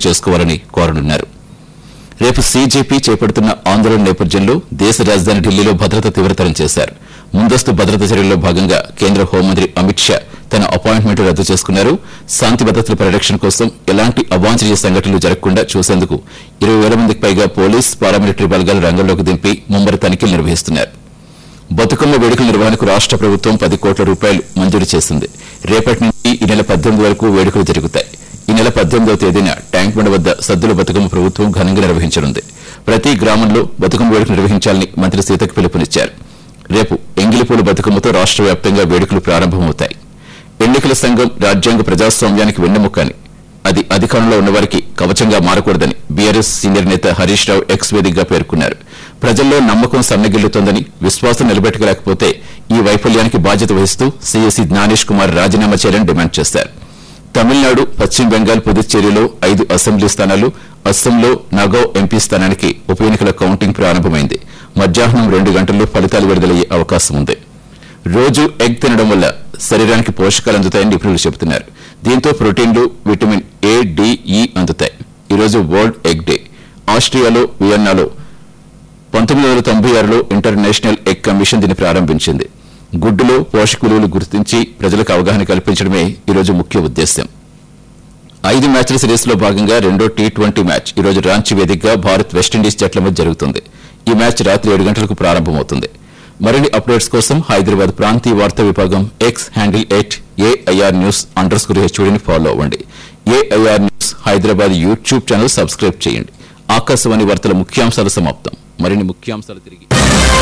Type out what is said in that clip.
చేసుకోవాలని కోరనున్నారు రేపు సీజేపీ చేపడుతున్న ఆందోళన నేపథ్యంలో దేశ రాజధాని ఢిల్లీలో భద్రత తీవ్రతరం చేశారు ముందస్తు భద్రత చర్యల్లో భాగంగా కేంద్ర హోంమంత్రి అమిత్ షా తన అపాయింట్మెంట్ రద్దు చేసుకున్నారు శాంతి భద్రతల పరిరక్షణ కోసం ఎలాంటి అవాంఛనీయ సంఘటనలు జరగకుండా చూసేందుకు ఇరవై వేల మందికి పైగా పోలీస్ పారామిలిటరీ బలగాలు రంగంలోకి దింపి ముమ్మర తనిఖీలు నిర్వహిస్తున్నారు బతుకమ్మ వేడుకల నిర్వహణకు రాష్ట ప్రభుత్వం పది కోట్ల రూపాయలు మంజూరు చేసింది రేపటి నుంచి ఈ నెల పద్దెనిమిది వరకు వేడుకలు జరుగుతాయి ఈ నెల పద్దెనిమిదవ తేదీన ట్యాంక్ బండ్ వద్ద సద్దుల బతుకమ్మ ప్రభుత్వం ఘనంగా నిర్వహించనుంది ప్రతి గ్రామంలో బతుకమ్మ వేడుకలు నిర్వహించాలని మంత్రి సీతకు పిలుపునిచ్చారు రేపు ఎంగిలిపూల బతుకమ్మతో రాష్ట వ్యాప్తంగా వేడుకలు ప్రారంభమవుతాయి ఎన్నికల సంఘం రాజ్యాంగ ప్రజాస్వామ్యానికి వెన్నెముక అని అది అధికారంలో ఉన్నవారికి కవచంగా మారకూడదని బీఆర్ఎస్ సీనియర్ నేత హరీష్ రావు ఎక్స్ వేదికగా పేర్కొన్నారు ప్రజల్లో నమ్మకం సన్నగిల్లుతోందని విశ్వాసం నిలబెట్టలేకపోతే ఈ వైఫల్యానికి బాధ్యత వహిస్తూ సీఎస్సీ జ్ఞానేష్ కుమార్ రాజీనామా చేయాలని డిమాండ్ చేశారు తమిళనాడు పశ్చిమ బెంగాల్ పుదుచ్చేరిలో ఐదు అసెంబ్లీ స్థానాలు అస్సాంలో నగౌ ఎంపీ స్థానానికి ఉప ఎన్నికల కౌంటింగ్ ప్రారంభమైంది మధ్యాహ్నం రెండు గంటల్లో ఫలితాలు విడుదలయ్యే అవకాశం ఉంది రోజు ఎగ్ తినడం వల్ల శరీరానికి పోషకాలు అందుతాయని నిపుణులు చెబుతున్నారు దీంతో ప్రోటీన్లు విటమిన్ ఏ డి ఈ అందుతాయి ఈ రోజు వరల్డ్ ఎగ్ డే ఆస్ట్రియాలో వియన్నాలో పంతొమ్మిది వందల తొంభై ఆరులో ఇంటర్నేషనల్ ఎగ్ కమిషన్ దీన్ని ప్రారంభించింది గుడ్డులో పోషక విలువలు గుర్తించి ప్రజలకు అవగాహన కల్పించడమే ఈ రోజు ముఖ్య ఉద్దేశ్యం ఐదు మ్యాచ్ల సిరీస్ లో భాగంగా రెండో టీ ట్వంటీ మ్యాచ్ ఈ రోజు రాంచీ వేదికగా భారత్ వెస్టిండీస్ జట్ల మధ్య జరుగుతుంది ఈ మ్యాచ్ రాత్రి ఏడు గంటలకు ప్రారంభమవుతుంది మరిన్ని అప్డేట్స్ కోసం హైదరాబాద్ ప్రాంతీయ వార్తా విభాగం X handle at AIR news underscore హెచ్ఓడిని ఫాలో అవ్వండి AIR news Hyderabad YouTube channel subscribe చేయండి ఆకాశవాణి వార్తల ముఖ్యాంశాలు సమాప్తం మరిన్ని ముఖ్యాంశాలు తిరిగి